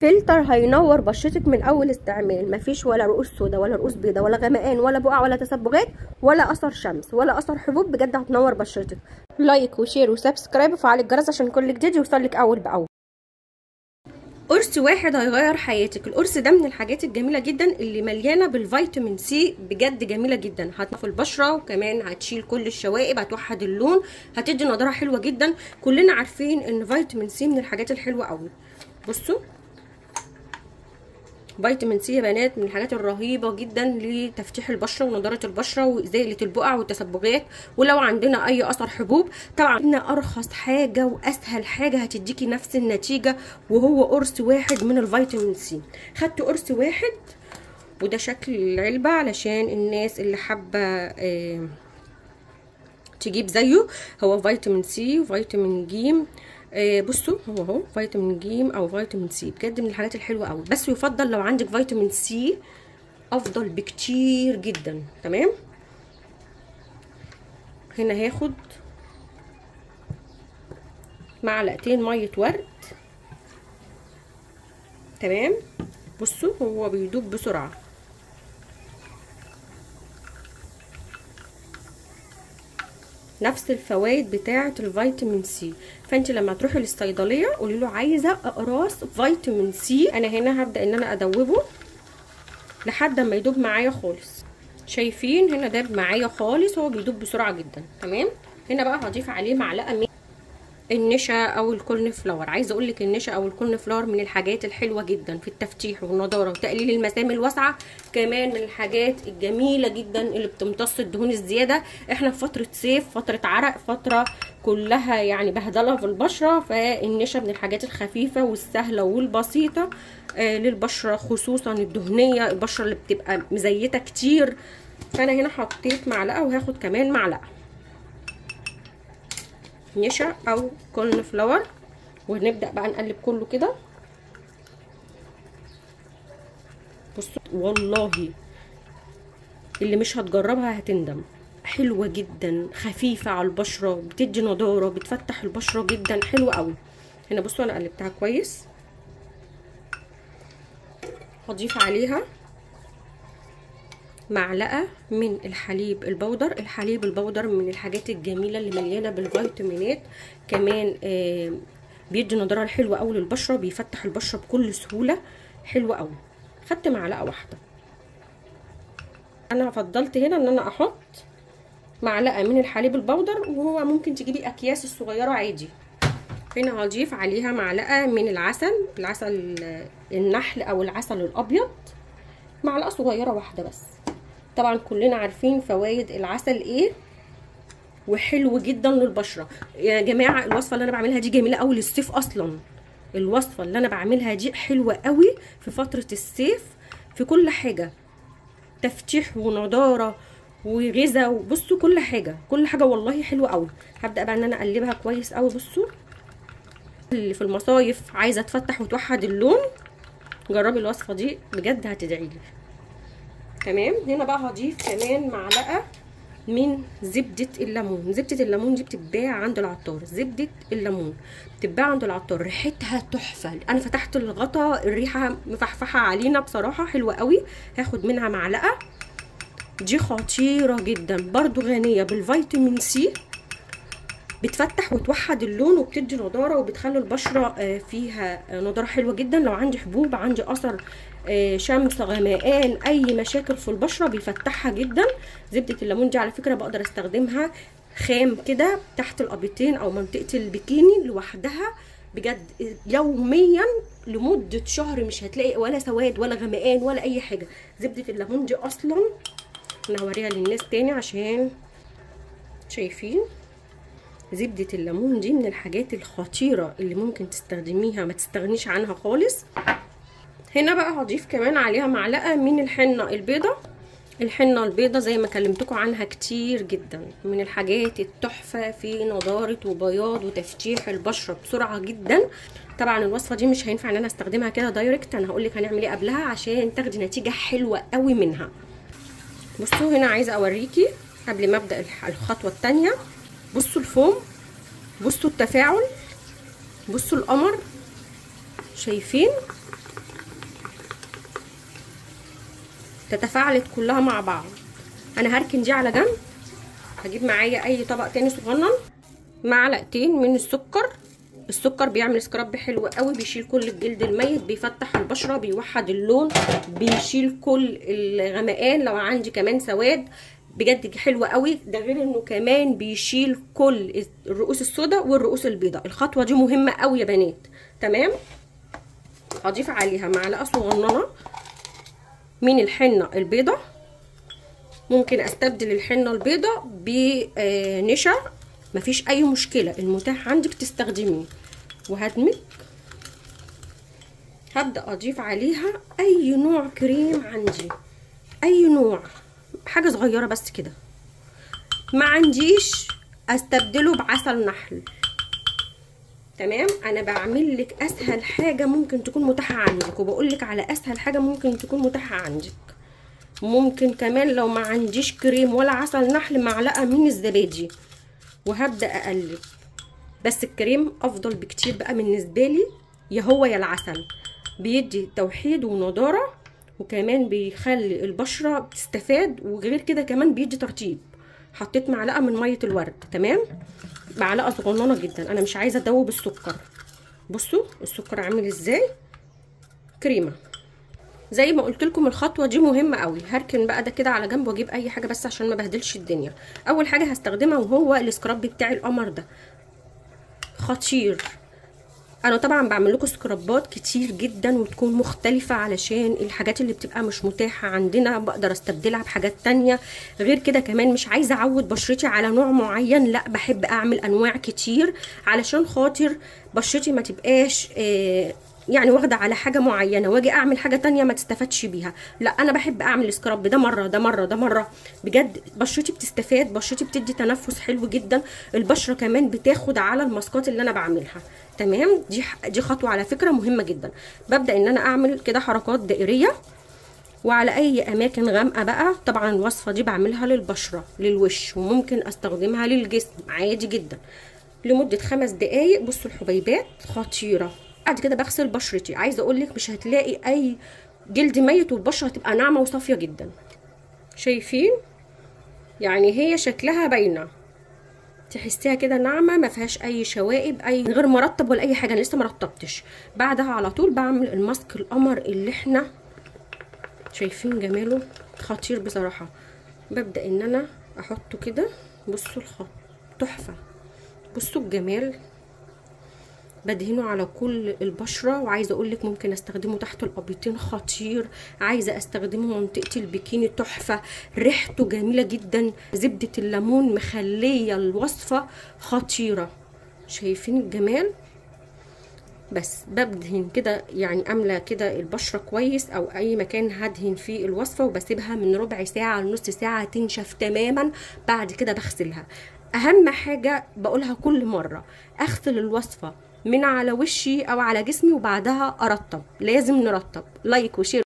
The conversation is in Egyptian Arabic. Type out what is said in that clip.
فلتر هينور بشرتك من اول استعمال مفيش ولا رؤوس سودا ولا رؤوس بيضاء ولا غمقان ولا بقع ولا تسبغات ولا اثر شمس ولا اثر حبوب بجد هتنور بشرتك لايك وشير وسبسكرايب وفعل الجرس عشان كل جديد يوصلك اول باول قرص واحد هيغير حياتك القرص ده من الحاجات الجميله جدا اللي مليانه بالفيتامين سي بجد جميله جدا هتنظف البشره وكمان هتشيل كل الشوائب هتوحد اللون هتدي نضاره حلوه جدا كلنا عارفين ان فيتامين سي من الحاجات الحلوه قوي بصوا فيتامين سي يا بنات من الحاجات الرهيبه جدا لتفتيح البشره ونضاره البشره وازاله البقع والتسبغات ولو عندنا اي اثر حبوب طبعا ان ارخص حاجه واسهل حاجه هتديكي نفس النتيجه وهو قرص واحد من الفيتامين سي خدت قرص واحد وده شكل العلبه علشان الناس اللي حابه آه تجيب زيه هو فيتامين سي وفيتامين جيم آه بصوا هو اهو فيتامين جيم او فيتامين سي بجد من الحاجات الحلوه قوي بس يفضل لو عندك فيتامين سي افضل بكتير جدا تمام هنا هاخد معلقتين ميه ورد تمام بصوا هو بيدوب بسرعه نفس الفوائد بتاعه الفيتامين سي فانت لما تروحي للصيدليه قولي له عايزه اقراص فيتامين سي انا هنا هبدا ان انا ادوبه لحد ما يدوب معايا خالص شايفين هنا داب معايا خالص هو بيدوب بسرعه جدا تمام هنا بقى هضيف عليه معلقه من النشا او الكورن فلاور عايزه اقول لك النشا او الكورن فلاور من الحاجات الحلوه جدا في التفتيح والنضاره وتقليل المسام الواسعه كمان من الحاجات الجميله جدا اللي بتمتص الدهون الزياده احنا في فتره صيف فتره عرق فتره كلها يعني بهدله في البشره فالنشا من الحاجات الخفيفه والسهله والبسيطه آه للبشره خصوصا الدهنيه البشره اللي بتبقى مزيته كتير فانا هنا حطيت معلقه وهاخد كمان معلقه نشا او كورن فلاور ونبدا بقى نقلب كله كده بصوا والله اللي مش هتجربها هتندم حلوه جدا خفيفه على البشره بتدي نضاره بتفتح البشره جدا حلوه قوي هنا بصوا انا قلبتها كويس هضيف عليها معلقه من الحليب البودر الحليب البودر من الحاجات الجميله اللي مليانه بالفيتامينات كمان آه بيدي نضاره حلوه قوي للبشره بيفتح البشره بكل سهوله حلوه قوي خدت معلقه واحده انا فضلت هنا ان انا احط معلقه من الحليب البودر وهو ممكن تجيبي اكياس الصغيره عادي هنا هضيف عليها معلقه من العسل العسل النحل او العسل الابيض معلقه صغيره واحده بس طبعا كلنا عارفين فوائد العسل ايه وحلو جدا للبشره يا جماعه الوصفه اللي انا بعملها دي جميله قوي للصيف اصلا الوصفه اللي انا بعملها دي حلوه قوي في فتره الصيف في كل حاجه تفتيح ونضاره وغذاء وبصوا كل حاجه كل حاجه والله حلوه قوي هبدا بقى ان انا اقلبها كويس قوي بصوا اللي في المصايف عايزه تفتح وتوحد اللون جربي الوصفه دي بجد هتدعي لي تمام هنا بقى هضيف كمان معلقه من زبده الليمون زبده الليمون دي بتتباع عند العطار زبده الليمون بتتباع عند العطار ريحتها تحفه انا فتحت الغطا الريحه مفحفحه علينا بصراحه حلوه قوي هاخد منها معلقه دي خطيره جدا برضو غنيه بالفيتامين سي بتفتح وتوحد اللون وبتدي نضاره وبتخلي البشره فيها نضاره حلوه جدا لو عندي حبوب عندي اثر شمس غمقان اي مشاكل في البشره بيفتحها جدا زبده الليمون دي على فكره بقدر استخدمها خام كده تحت الابيتين او منطقه البكيني لوحدها بجد يوميا لمده شهر مش هتلاقي ولا سواد ولا غمقان ولا اي حاجه زبده الليمون دي اصلا انا هوريها للناس تاني عشان شايفين زبدة الليمون دي من الحاجات الخطيرة اللي ممكن تستخدميها ما تستغنيش عنها خالص هنا بقى هضيف كمان عليها معلقة من الحنة البيضة الحنة البيضة زي ما كلمتكم عنها كتير جدا من الحاجات التحفة في نضارة وبياض وتفتيح البشرة بسرعة جدا طبعا الوصفة دي مش هينفع ان انا استخدمها كده دايركت انا هقولك هنعمل ايه قبلها عشان تاخدي نتيجة حلوة قوي منها بصوا هنا عايزة اوريكي قبل ما ابدأ الخطوة التانية بصوا الفوم بصوا التفاعل بصوا القمر شايفين تتفاعلت كلها مع بعض انا هركن دي على جنب هجيب معايا اي طبق تاني صغنن معلقتين من السكر السكر بيعمل سكراب حلو قوي بيشيل كل الجلد الميت بيفتح البشره بيوحد اللون بيشيل كل الغمقان لو عندي كمان سواد بجد حلو قوي ده غير انه كمان بيشيل كل الرؤوس السوداء والرؤوس البيضاء الخطوه دي مهمه قوي يا بنات تمام هضيف عليها معلقه صغننه من الحنه البيضه ممكن استبدل الحنه البيضه بنشا مفيش اي مشكله المتاح عندك تستخدميه وهدمج هبدا اضيف عليها اي نوع كريم عندي اي نوع حاجه صغيره بس كده ما عنديش استبدله بعسل نحل تمام انا بعمل لك اسهل حاجه ممكن تكون متاحه عندك وبقول لك على اسهل حاجه ممكن تكون متاحه عندك ممكن كمان لو ما عنديش كريم ولا عسل نحل معلقه من الزبادي وهبدا اقلب بس الكريم افضل بكتير بقى بالنسبه لي يا هو يا العسل بيدي توحيد ونضاره وكمان بيخلي البشره تستفاد وغير كده كمان بيدي ترطيب حطيت معلقه من ميه الورد تمام معلقه صغننه جدا انا مش عايزه ادوب السكر بصوا السكر عامل ازاي كريمه زي ما قلت لكم الخطوه دي مهمه قوي هركن بقى ده كده على جنب واجيب اي حاجه بس عشان ما بهدلش الدنيا اول حاجه هستخدمها وهو السكراب بتاعي القمر ده خطير انا طبعا بعمل لكم سكرابات كتير جدا وتكون مختلفة علشان الحاجات اللي بتبقى مش متاحة عندنا بقدر استبدلها بحاجات تانية غير كده كمان مش عايزة اعود بشرتي على نوع معين لا بحب اعمل انواع كتير علشان خاطر بشرتي ما تبقاش آه يعني واخده على حاجه معينه واجي اعمل حاجه تانية ما تستفادش بيها لا انا بحب اعمل سكراب ده مره ده مره ده مره بجد بشرتي بتستفاد بشرتي بتدي تنفس حلو جدا البشره كمان بتاخد على الماسكات اللي انا بعملها تمام دي دي خطوه على فكره مهمه جدا ببدا ان انا اعمل كده حركات دائريه وعلى اي اماكن غامقه بقى طبعا الوصفه دي بعملها للبشره للوش وممكن استخدمها للجسم عادي جدا لمده خمس دقايق بصوا الحبيبات خطيره بعد كده بغسل بشرتي عايزه اقول لك مش هتلاقي اي جلد ميت والبشره هتبقى ناعمه وصافيه جدا شايفين يعني هي شكلها باينه تحسيها كده ناعمه ما فيهاش اي شوائب اي غير مرطب ولا اي حاجه انا لسه مرطبتش بعدها على طول بعمل الماسك القمر اللي احنا شايفين جماله خطير بصراحه ببدا ان انا احطه كده بصوا الخط تحفه بصوا الجمال بدهنه على كل البشره وعايزه اقول لك ممكن استخدمه تحت الابيضين خطير عايزه استخدمه منطقه البيكيني تحفه ريحته جميله جدا زبده الليمون مخليه الوصفه خطيره شايفين الجمال بس بدهن كده يعني املى كده البشره كويس او اي مكان هدهن فيه الوصفه وبسيبها من ربع ساعه لنص ساعه تنشف تماما بعد كده بغسلها اهم حاجه بقولها كل مره اغسل الوصفه من على وشي او على جسمي وبعدها ارطب لازم نرطب لايك وشير